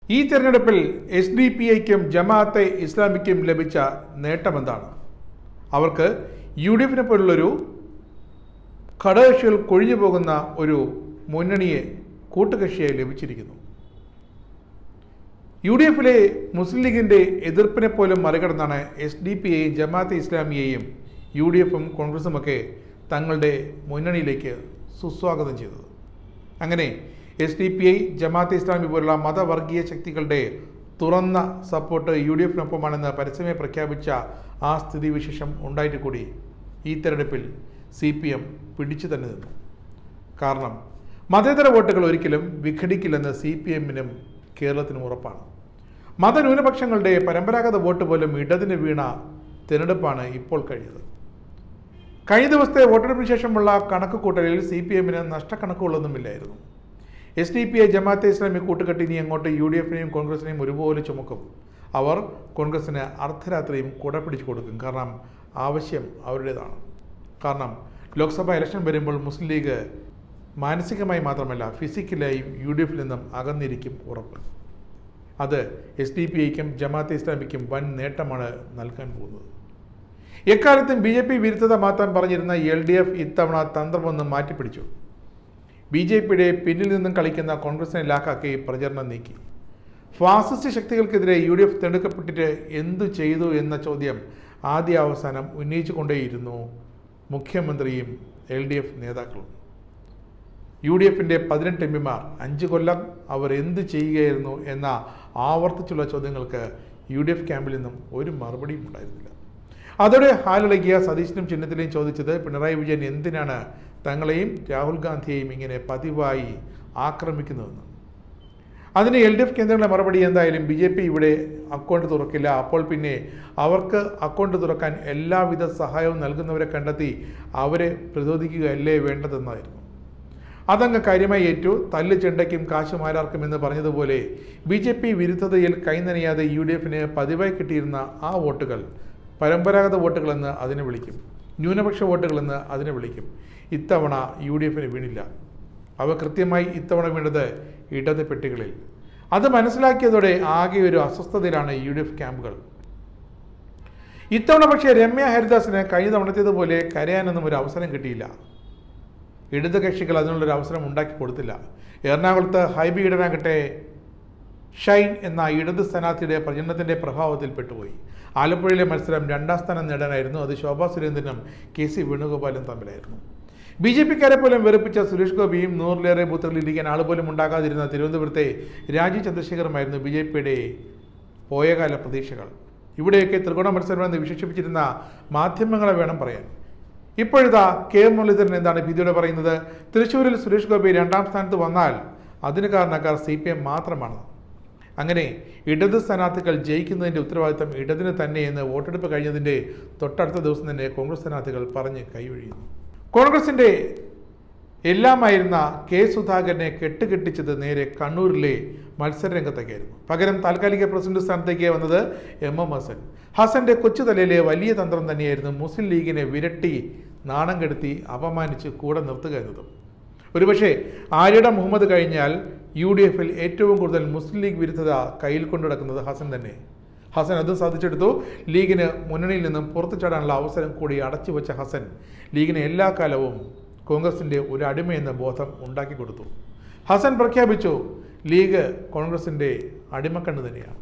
ഈ തെരഞ്ഞെടുപ്പിൽ S D P ഐക്കും ജമാഅത്തെ ഇസ്ലാമിക്കും ലഭിച്ച നേട്ടമെന്താണ് അവർക്ക് യു ഡി എഫിനെ പോലുള്ളൊരു ഘടകകക്ഷികൾ കൊഴിഞ്ഞു പോകുന്ന ഒരു മുന്നണിയെ കൂട്ടുകക്ഷിയായി ലഭിച്ചിരിക്കുന്നു യു ഡി എഫിലെ മുസ്ലിം ലീഗിൻ്റെ എതിർപ്പിനെ പോലും മറികടന്നാണ് എസ് ഡി പി യെയും ജമാഅത്തെ ഇസ്ലാമിയെയും യു ഡി എഫും കോൺഗ്രസുമൊക്കെ തങ്ങളുടെ മുന്നണിയിലേക്ക് സുസ്വാഗതം ചെയ്തത് അങ്ങനെ S D P I Jamaate Islami പോലുള്ള മതവർഗീയ ശക്തികളുടെ തുറന്ന സപ്പോർട്ട് യു ഡി എഫിനൊപ്പമാണെന്ന് പരസ്യമായി പ്രഖ്യാപിച്ച ആ സ്ഥിതിവിശേഷം ഉണ്ടായിട്ട് കൂടി ഈ തെരഞ്ഞെടുപ്പിൽ സി പി എം പിടിച്ചു തന്നെ നിന്നു കാരണം മതേതര വോട്ടുകൾ ഒരിക്കലും വിഘടിക്കില്ലെന്ന് സി പി എമ്മിനും കേരളത്തിനും ഉറപ്പാണ് മതന്യൂനപക്ഷങ്ങളുടെ പരമ്പരാഗത വോട്ട് പോലും ഇടതിന് വീണ തിരഞ്ഞെടുപ്പാണ് ഇപ്പോൾ കഴിഞ്ഞത് കഴിഞ്ഞ ദിവസത്തെ വോട്ടെടുപ്പിന് ശേഷമുള്ള കണക്ക് കൂട്ടലിൽ സി പി എമ്മിന് നഷ്ടക്കണക്കുകളൊന്നുമില്ലായിരുന്നു S D P I Jamaate Islami കൂട്ടുകെട്ട് ഇനി അങ്ങോട്ട് യു ഡി എഫിനെയും കോൺഗ്രസിനെയും ഒരുപോലെ ചുമക്കും അവർ കോൺഗ്രസിന് അർദ്ധരാത്രിയും കുട പിടിച്ചു കൊടുക്കും കാരണം ആവശ്യം അവരുടേതാണ് കാരണം ലോക്സഭ ഇലക്ഷൻ വരുമ്പോൾ മുസ്ലിം ലീഗ് മാനസികമായി മാത്രമല്ല ഫിസിക്കലായും യു ഡി എഫിൽ നിന്നും അകന്നിരിക്കും ഉറപ്പ് അത് എസ് ഡി പി ഐക്കും ജമാഅത്തെ ഇസ്ലാമിക്കും വൻ നേട്ടമാണ് നൽകാൻ പോകുന്നത് എക്കാലത്തും ബി ജെ പി വിരുദ്ധത മാറ്റാൻ പറഞ്ഞിരുന്ന എൽ ഡി എഫ് ഇത്തവണ തന്ത്രമൊന്ന് മാറ്റിപ്പിടിച്ചു ബി ജെ പിയുടെ പിന്നിൽ നിന്നും കളിക്കുന്ന കോൺഗ്രസിനെ ലാക്കാക്കി പ്രചരണം നീക്കി ഫാസിസ്റ്റ് ശക്തികൾക്കെതിരെ യു ഡി എഫ് തിരഞ്ഞെടുക്കപ്പെട്ടിട്ട് എന്തു ചെയ്തു എന്ന ചോദ്യം ആദ്യ അവസാനം ഉന്നയിച്ചുകൊണ്ടേയിരുന്നു മുഖ്യമന്ത്രിയും എൽ ഡി എഫ് നേതാക്കളും യു ഡി എഫിൻ്റെ പതിനെട്ട് എം പിമാർ അഞ്ച് കൊല്ലം അവർ എന്ത് ചെയ്യുകയായിരുന്നു എന്ന ആവർത്തിച്ചുള്ള ചോദ്യങ്ങൾക്ക് യു ഡി എഫ് ക്യാമ്പിൽ നിന്നും ഒരു മറുപടിയും ഉണ്ടായിരുന്നില്ല അതോടെ ഹാലിളകിയ സതീശനും ചിഹ്നത്തിലെയും ചോദിച്ചത് പിണറായി വിജയൻ എന്തിനാണ് തങ്ങളെയും രാഹുൽ ഗാന്ധിയെയും ഇങ്ങനെ പതിവായി ആക്രമിക്കുന്നതെന്ന് അതിന് എൽ ഡി എഫ് കേന്ദ്രങ്ങളുടെ മറുപടി എന്തായാലും ബി ജെ പി ഇവിടെ അക്കൗണ്ട് തുറക്കില്ല അപ്പോൾ പിന്നെ അവർക്ക് അക്കൗണ്ട് തുറക്കാൻ എല്ലാവിധ സഹായവും നൽകുന്നവരെ കണ്ടെത്തി അവരെ പ്രതിരോധിക്കുകയല്ലേ വേണ്ടതെന്നായിരുന്നു അതങ്ങ് കാര്യമായി ഏറ്റു തല്ല് ചെണ്ടയ്ക്കും കാശ് മാരാർക്കും എന്ന് പറഞ്ഞതുപോലെ ബി ജെ പി വിരുദ്ധതയിൽ കൈനനയാതെ യു ഡി എഫിന് പതിവായി കിട്ടിയിരുന്ന ആ വോട്ടുകൾ പരമ്പരാഗത വോട്ടുകളെന്ന് അതിനെ വിളിക്കും ന്യൂനപക്ഷ വോട്ടുകളെന്ന് അതിനെ വിളിക്കും ഇത്തവണ യു ഡി എഫിന് വീണില്ല അവ കൃത്യമായി ഇത്തവണ വീണത് ഇടത് പെട്ടികളിൽ അത് മനസ്സിലാക്കിയതോടെ ആകെ ഒരു അസ്വസ്ഥതയിലാണ് യു ഡി എഫ് ക്യാമ്പുകൾ ഇത്തവണ പക്ഷേ രമ്യ ഹരിദാസിന് കഴിഞ്ഞ തവണത്തേതുപോലെ കരയാനൊന്നും ഒരു അവസരം കിട്ടിയില്ല ഇടത് കക്ഷികൾ അതിനുള്ളൊരു അവസരം ഉണ്ടാക്കി കൊടുത്തില്ല എറണാകുളത്ത് ഹൈബി ഈഡനാകട്ടെ ഷൈൻ എന്ന ഇടത് സ്ഥാനാർത്ഥിയുടെ പ്രചരണത്തിൻ്റെ പ്രഭാവത്തിൽ പെട്ടുപോയി ആലപ്പുഴയിലെ മത്സരം രണ്ടാം സ്ഥാനം നേടാനായിരുന്നു അത് ശോഭാ സുരേന്ദ്രനും കെ സി വേണുഗോപാലും തമ്മിലായിരുന്നു ബി ജെ പിക്കാരെ പോലും വെറുപ്പിച്ച സുരേഷ് ഗോപിയും നൂറിലേറെ ബൂത്തുകളിൽ ഇരിക്കാൻ ആൾ പോലും ഉണ്ടാകാതിരുന്ന തിരുവനന്തപുരത്തെ രാജീവ് ചന്ദ്രശേഖറുമായിരുന്നു ബി ജെ പിയുടെ പോയകാല പ്രതീക്ഷകൾ ഇവിടെയൊക്കെ ത്രികോണ മത്സരമെന്ന് വിശേഷിപ്പിച്ചിരുന്ന മാധ്യമങ്ങളെ വേണം പറയാൻ ഇപ്പോഴിതാ കെ മുരളീധരൻ എന്താണ് ഭീതിയോടെ പറയുന്നത് തൃശ്ശൂരിൽ സുരേഷ് ഗോപി രണ്ടാം സ്ഥാനത്ത് വന്നാൽ അതിന് കാരണക്കാർ സി പി എം മാത്രമാണ് അങ്ങനെ ഇടത് സ്ഥാനാർത്ഥികൾ ജയിക്കുന്നതിൻ്റെ ഉത്തരവാദിത്തം ഇടതിന് തന്നെയെന്ന് വോട്ടെടുപ്പ് കഴിഞ്ഞതിൻ്റെ തൊട്ടടുത്ത ദിവസം തന്നെ കോൺഗ്രസ് സ്ഥാനാർത്ഥികൾ പറഞ്ഞ് കൈയൊഴിയുന്നു കോൺഗ്രസിൻ്റെ എല്ലാമായിരുന്ന കെ സുധാകരനെ കെട്ടുകെട്ടിച്ചത് നേരെ കണ്ണൂരിലെ മത്സരരംഗത്തേക്കായിരുന്നു പകരം താൽക്കാലിക പ്രസിഡന്റ് സ്ഥാനത്തേക്ക് വന്നത് എം എം ഹസൻ ഹസന്റെ കൊച്ചുതലയിലെ വലിയ തന്ത്രം തന്നെയായിരുന്നു മുസ്ലിം ലീഗിനെ വിരട്ടി നാണം കെടുത്തി അപമാനിച്ച് കൂടെ നിർത്തുക എന്നതും ഒരുപക്ഷെ ആര്യട മുഹമ്മദ് കഴിഞ്ഞാൽ യു ഡി എഫിൽ ഏറ്റവും കൂടുതൽ മുസ്ലിം ലീഗ് വിരുദ്ധത കയ്യിൽ കൊണ്ടു നടക്കുന്നത് ഹസൻ തന്നെ ഹസൻ അതും സാധിച്ചെടുത്തു ലീഗിന് മുന്നണിയിൽ നിന്നും പുറത്തു ചാടാനുള്ള അവസരം കൂടി അടച്ചു വെച്ച ഹസൻ ലീഗിന് എല്ലാ കാലവും കോൺഗ്രസിൻ്റെ ഒരു അടിമയെന്ന ബോധം ഉണ്ടാക്കി കൊടുത്തു ഹസൻ പ്രഖ്യാപിച്ചു ലീഗ് കോൺഗ്രസിൻ്റെ അടിമക്കണ്ണ് തന്നെയാണ്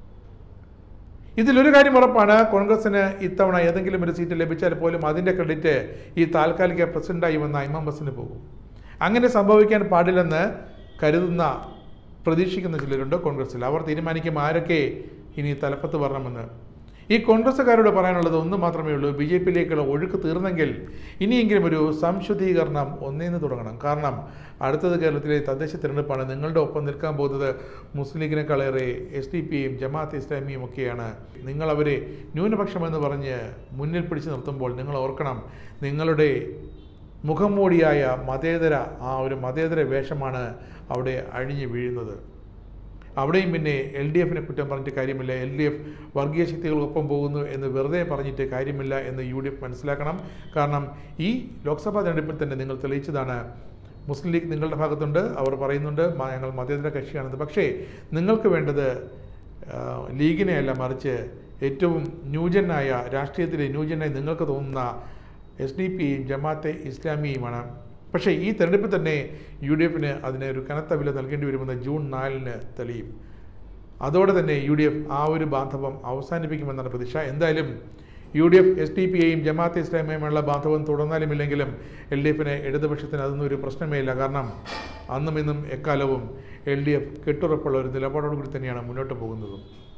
ഇതിലൊരു കാര്യം ഉറപ്പാണ് കോൺഗ്രസിന് ഇത്തവണ ഏതെങ്കിലും ഒരു സീറ്റ് ലഭിച്ചാൽ പോലും അതിൻ്റെ ക്രെഡിറ്റ് ഈ താൽക്കാലിക പ്രസിഡന്റായി വന്ന ഇമാം ബസിന് പോകും അങ്ങനെ സംഭവിക്കാൻ പാടില്ലെന്ന് കരുതുന്ന പ്രതീക്ഷിക്കുന്ന ചിലരുണ്ട് കോൺഗ്രസിൽ അവർ തീരുമാനിക്കും ആരൊക്കെ ഇനി തലപ്പത്ത് വരണമെന്ന് ഈ കോൺഗ്രസ്സുകാരോട് പറയാനുള്ളത് ഒന്ന് മാത്രമേ ഉള്ളൂ ബി ജെ പിയിലേക്കുള്ള ഒഴുക്ക് തീർന്നെങ്കിൽ ഇനിയെങ്കിലും ഒരു സംശുദ്ധീകരണം ഒന്നേന്ന് തുടങ്ങണം കാരണം അടുത്തത് കേരളത്തിലെ തദ്ദേശ തിരഞ്ഞെടുപ്പാണ് നിങ്ങളുടെ ഒപ്പം നിൽക്കാൻ പോകുന്നത് മുസ്ലിം ലീഗിനേക്കാളേറെ എസ് ഡി പിയും ജമാഅത്ത് ഇസ്ലാമിയും ഒക്കെയാണ് നിങ്ങൾ അവരെ ന്യൂനപക്ഷമെന്ന് പറഞ്ഞ് മുന്നിൽ പിടിച്ചു നിർത്തുമ്പോൾ നിങ്ങൾ ഓർക്കണം നിങ്ങളുടെ മുഖംമൂടിയായ മതേതര ആ ഒരു മതേതര വേഷമാണ് അവിടെ അഴിഞ്ഞു വീഴുന്നത് അവിടെയും പിന്നെ എൽ ഡി എഫിനെ കുറ്റം പറഞ്ഞിട്ട് കാര്യമില്ല എൽ ഡി എഫ് വർഗീയ ശക്തികൾക്കൊപ്പം പോകുന്നു എന്ന് വെറുതെ പറഞ്ഞിട്ട് കാര്യമില്ല എന്ന് യു ഡി എഫ് മനസ്സിലാക്കണം കാരണം ഈ ലോക്സഭാ തെരഞ്ഞെടുപ്പിൽ തന്നെ നിങ്ങൾ തെളിയിച്ചതാണ് മുസ്ലിം ലീഗ് നിങ്ങളുടെ ഭാഗത്തുണ്ട് അവർ പറയുന്നുണ്ട് "മ- ഞങ്ങൾ മതേതര കക്ഷിയാണെന്ന് പക്ഷേ നിങ്ങൾക്ക് വേണ്ടത് ആ, ലീഗിനെയല്ല മറിച്ച് ഏറ്റവും ന്യൂജനായ രാഷ്ട്രീയത്തിലെ ന്യൂജനായി നിങ്ങൾക്ക് തോന്നുന്ന എസ് ഡി പിയും ജമാഅത്തെ ഇസ്ലാമിയുമാണ് പക്ഷേ ഈ തെരഞ്ഞെടുപ്പിൽ തന്നെ യു ഡി എഫിന് അതിന് ഒരു കനത്ത വില നൽകേണ്ടി വരുമെന്ന് ജൂൺ നാലിന് തെളിയും അതോടെ തന്നെ യു ഡി എഫ് ആ ഒരു ബാന്ധവം അവസാനിപ്പിക്കുമെന്നാണ് പ്രതീക്ഷ എന്തായാലും U D F S D P ഐയും ജമാഅത്തെ ഇസ്ലാമിയുമായുള്ള ബാന്ധവം തുടർന്നാലും ഇല്ലെങ്കിലും എൽ ഡി എഫിന് ഇടതുപക്ഷത്തിന് അതൊന്നും ഒരു പ്രശ്നമേ ഇല്ല കാരണം അന്നും ഇന്നും എക്കാലവും എൽ ഡി എഫ് കെട്ടുറപ്പുള്ള ഒരു നിലപാടോടുകൂടി തന്നെയാണ് മുന്നോട്ട് പോകുന്നതും